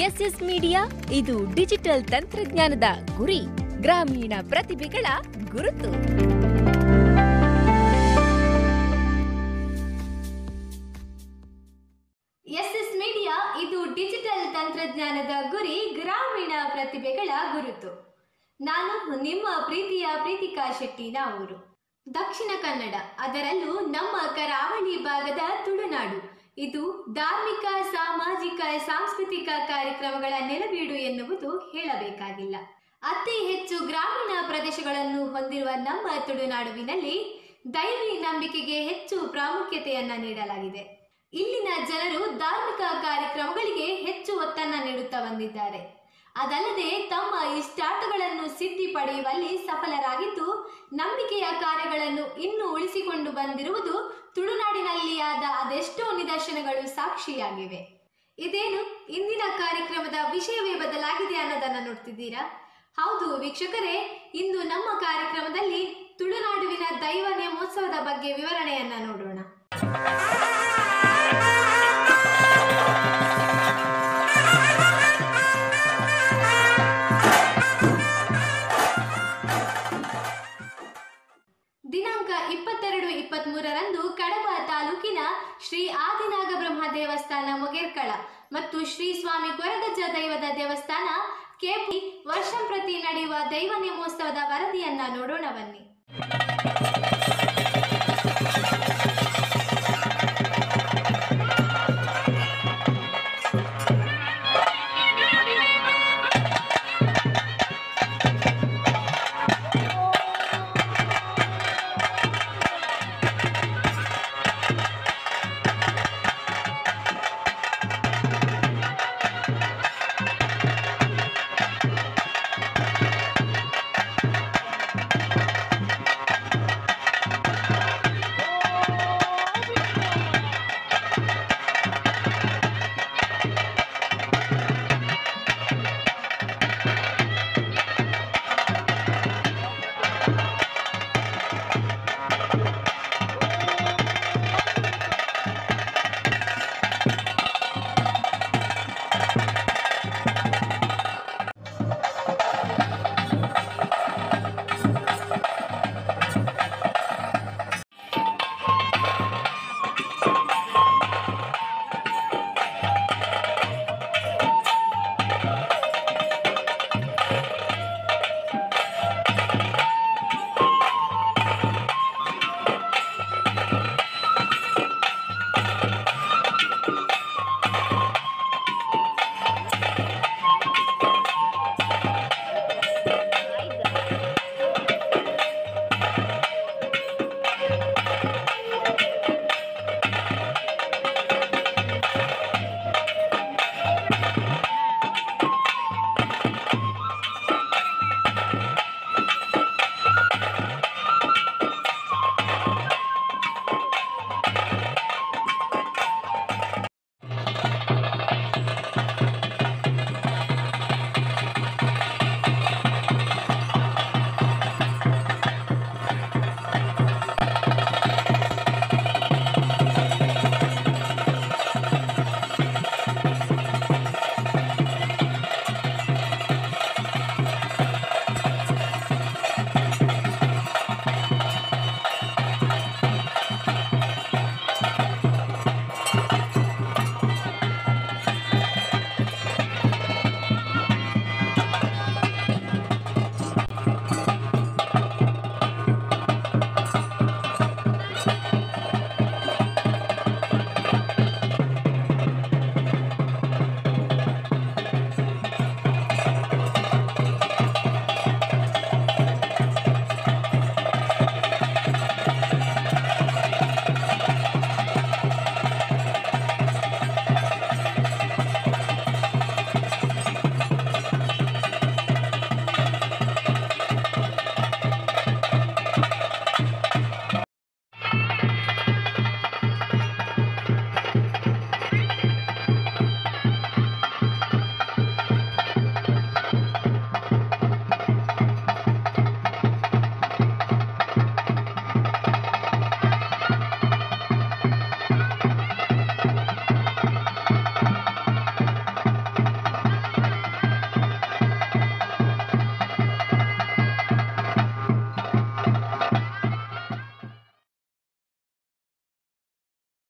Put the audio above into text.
S S media ಇದು digital ತಂತ್ರಜ್ಞಾನದ ಗುರಿ ಗ್ರಾಮೀಣ ಪ್ರತಿಭೆಗಳ ಗುರುತು ಎಸ್ಎಸ್ ಮೀಡಿಯಾ ಇದು ಡಿಜಿಟಲ್ ತಂತ್ರಜ್ಞಾನದ ಗುರಿ ಗ್ರಾಮೀಣ ಪ್ರತಿಭೆಗಳ ಗುರುತು ನಾನು ನಿಮ್ಮ ಪ್ರೀತಿಯ ಪ್ರೀತಿಕಾ ಶೆಟ್ಟಿ ನಾವೂರು ದಕ್ಷಿಣ ಕನ್ನಡ ಅದರಲ್ಲೂ ನಮ್ಮ ಕರಾವಳಿ ಭಾಗದ ತುಳುನಾಡು ಇದು ಧಾರ್ಮಿಕ ಸಾಮಾಜಿಕ ಸಾಂಸ್ಕೃತಿಕ ಕಾರ್ಯಕ್ರಮಗಳ ನೆಲವೀಡು ಎನ್ನುವುದು ಹೇಳಬೇಕಾಗಿಲ್ಲ ಅತಿ ಹೆಚ್ಚು ಗ್ರಾಮೀಣ ಪ್ರದೇಶಗಳನ್ನು ಹೊಂದಿರುವ ನಮ್ಮ ತುಳುನಾಡುವಿನಲ್ಲಿ ದೈವಿ ನಂಬಿಕೆಗೆ ಹೆಚ್ಚು ಪ್ರಾಮುಖ್ಯತೆಯನ್ನ ನೀಡಲಾಗಿದೆ ಇಲ್ಲಿನ ಜನರು ಧಾರ್ಮಿಕ ಕಾರ್ಯಕ್ರಮಗಳಿಗೆ ಹೆಚ್ಚು ಒತ್ತನ್ನ ನೀಡುತ್ತಾ ಬಂದಿದ್ದಾರೆ ಅದಲ್ಲದೆ ತಮ್ಮ ಇಷ್ಟಾರ್ಥಗಳನ್ನು ಸಿದ್ಧಿ ಪಡೆಯುವಲ್ಲಿ ಸಫಲರಾಗಿದ್ದು ನಂಬಿಕೆಯ ಕಾರ್ಯಗಳನ್ನು ಇನ್ನೂ ಉಳಿಸಿಕೊಂಡು ಬಂದಿರುವುದು ತುಳುನಾಡಿನಲ್ಲಿ ಆದ ಅದೆಷ್ಟೋ ನಿದರ್ಶನಗಳು ಸಾಕ್ಷಿಯಾಗಿವೆ ಇದೇನು ಇಂದಿನ ಕಾರ್ಯಕ್ರಮದ ವಿಷಯವೇ ಬದಲಾಗಿದೆ ಅನ್ನೋದನ್ನ ನೋಡ್ತಿದ್ದೀರಾ ಹೌದು ವೀಕ್ಷಕರೇ ಇಂದು ನಮ್ಮ ಕಾರ್ಯಕ್ರಮದಲ್ಲಿ ತುಳುನಾಡುವಿನ ದೈವ ನೇಮೋತ್ಸವದ ಬಗ್ಗೆ ವಿವರಣೆಯನ್ನ ನೋಡೋಣ ದಿನಾಂಕ ಇಪ್ಪತ್ತೆರಡು ಇಪ್ಪತ್ಮೂರರಂದು ಕಡಬ ತಾಲೂಕಿನ ಶ್ರೀ ಆದಿನಾಗ ಬ್ರಹ್ಮ ದೇವಸ್ಥಾನ ಮೊಗೇರ್ಕಳ ಮತ್ತು ಶ್ರೀ ಸ್ವಾಮಿ ಕೊರಗಜ್ಜ ದೈವದ ದೇವಸ್ಥಾನ ಕೆಪಿ ವರ್ಷಂಪ್ರತಿ ನಡೆಯುವ ದೈವ ನೇಮೋತ್ಸವದ ವರದಿಯನ್ನ ನೋಡೋಣ ಬನ್ನಿ